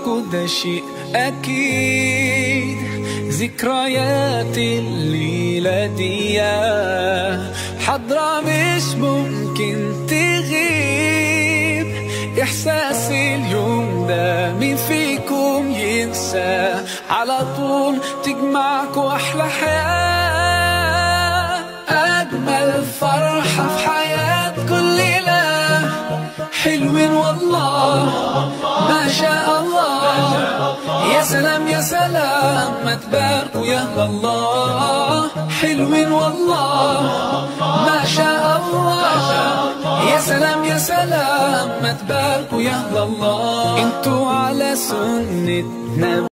معاكوا ده شيء أكيد ذكريات الليلة دي حضرة مش ممكن تغيب إحساس اليوم ده مين فيكم ينسى على طول تجمعكوا أحلى حياة أجمل فرحة في حياة كل ليلة حلوين والله ما شاء الله يا سلام يا سلام ما تباركوا يا الله حلوين والله ما شاء الله يا سلام يا سلام ما تباركوا يا الله انتوا على سنة نبي